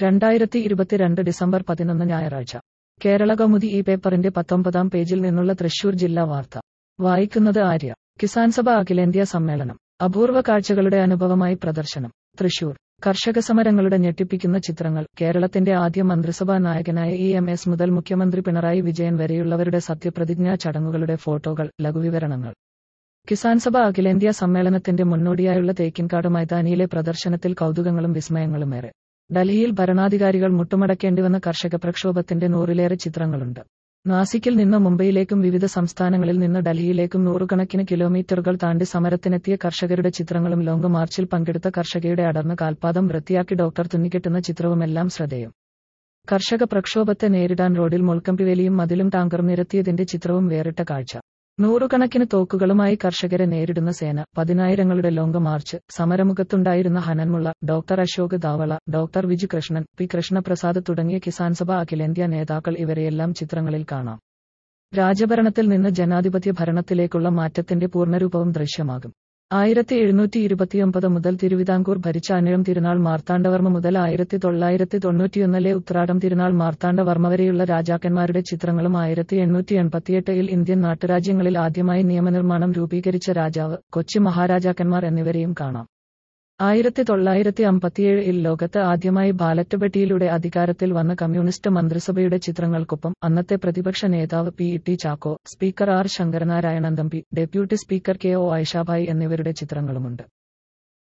രണ്ടായിരത്തി ഇരുപത്തിരണ്ട് ഡിസംബർ പതിനൊന്ന് ഞായറാഴ്ച കേരള കൗമുദി ഈ പേപ്പറിന്റെ പത്തൊമ്പതാം പേജിൽ നിന്നുള്ള തൃശൂർ ജില്ലാ വാർത്ത വായിക്കുന്നത് ആര്യ കിസാൻ സഭ അഖിലേന്ത്യാ സമ്മേളനം അപൂർവ കാഴ്ചകളുടെ അനുഭവമായി പ്രദർശനം തൃശൂർ കർഷക സമരങ്ങളുടെ ഞെട്ടിപ്പിക്കുന്ന ചിത്രങ്ങൾ കേരളത്തിന്റെ ആദ്യ മന്ത്രിസഭാ നായകനായ ഇ എം എസ് മുതൽ മുഖ്യമന്ത്രി പിണറായി വിജയൻ വരെയുള്ളവരുടെ സത്യപ്രതിജ്ഞാ ചടങ്ങുകളുടെ ഫോട്ടോകൾ ലഘുവിവരണങ്ങൾ കിസാൻ സഭ അഖിലേന്ത്യാ സമ്മേളനത്തിന്റെ മുന്നോടിയായുള്ള തേക്കിൻകാട് മൈതാനിയിലെ പ്രദർശനത്തിൽ കൗതുകങ്ങളും വിസ്മയങ്ങളുമേറെ ഡൽഹിയിൽ ഭരണാധികാരികൾ മുട്ടുമടക്കേണ്ടിവന്ന കർഷക പ്രക്ഷോഭത്തിന്റെ നൂറിലേറെ ചിത്രങ്ങളുണ്ട് നാസിക്കിൽ നിന്ന് മുംബൈയിലേക്കും വിവിധ സംസ്ഥാനങ്ങളിൽ നിന്ന് ഡൽഹിയിലേക്കും നൂറുകണക്കിന് കിലോമീറ്ററുകൾ താണ്ടി സമരത്തിനെത്തിയ കർഷകരുടെ ചിത്രങ്ങളും ലോങ് മാർച്ചിൽ പങ്കെടുത്ത കർഷകയുടെ അടർന്ന കാൽപാദം വൃത്തിയാക്കി ഡോക്ടർ തുന്നിക്കെട്ടുന്ന ചിത്രവുമെല്ലാം ശ്രദ്ധേയം കർഷക പ്രക്ഷോഭത്തെ നേരിടാൻ റോഡിൽ മുൾക്കമ്പിവേലിയും മതിലും ടാങ്കറും നിരത്തിയതിന്റെ ചിത്രവും വേറിട്ട കാഴ്ച നൂറുകണക്കിന് തോക്കുകളുമായി കർഷകരെ നേരിടുന്ന സേന പതിനായിരങ്ങളുടെ long March സമരമുഖത്തുണ്ടായിരുന്ന ഹനൻമുള്ള doctor Ashok ധാവള doctor Viju Krishnan P Krishnaprasad തുടങ്ങിയ കിസാൻ സഭ അഖിലേന്ത്യാ നേതാക്കൾ ഇവരെയെല്ലാം ചിത്രങ്ങളിൽ കാണാം രാജഭരണത്തിൽ നിന്ന് ജനാധിപത്യ ഭരണത്തിലേക്കുള്ള മാറ്റത്തിന്റെ പൂർണ്ണരൂപവും ദൃശ്യമാകും ആയിരത്തി എഴുന്നൂറ്റി ഇരുപത്തിയൊമ്പത് മുതൽ തിരുവിതാംകൂർ ഭരിച്ച അനിഴം തിരുനാൾ മാർത്താണ്ഡവർമ്മ മുതൽ ആയിരത്തി തൊള്ളായിരത്തി തൊണ്ണൂറ്റിയൊന്നിലെ ഉത്രാടം തിരുനാൾ മാർത്താണ്ഡവർമ്മ വരെയുള്ള രാജാക്കന്മാരുടെ ചിത്രങ്ങളും ആയിരത്തി എണ്ണൂറ്റി എൺപത്തിയെട്ടിൽ ഇന്ത്യൻ നാട്ടുരാജ്യങ്ങളിൽ ആദ്യമായി നിയമനിർമ്മാണം രൂപീകരിച്ച രാജാവ് കൊച്ചി മഹാരാജാക്കന്മാർ എന്നിവരെയും കാണാം ആയിരത്തി തൊള്ളായിരത്തി അമ്പത്തിയേഴിൽ ലോകത്ത് ആദ്യമായി ബാലറ്റ് പെട്ടിയിലൂടെ അധികാരത്തിൽ വന്ന കമ്മ്യൂണിസ്റ്റ് മന്ത്രിസഭയുടെ ചിത്രങ്ങൾക്കൊപ്പം അന്നത്തെ പ്രതിപക്ഷ നേതാവ് P T Chacko speaker R Sankaranarayanan Thampi deputy speaker K O Aishabhai എന്നിവരുടെ ചിത്രങ്ങളുമുണ്ട്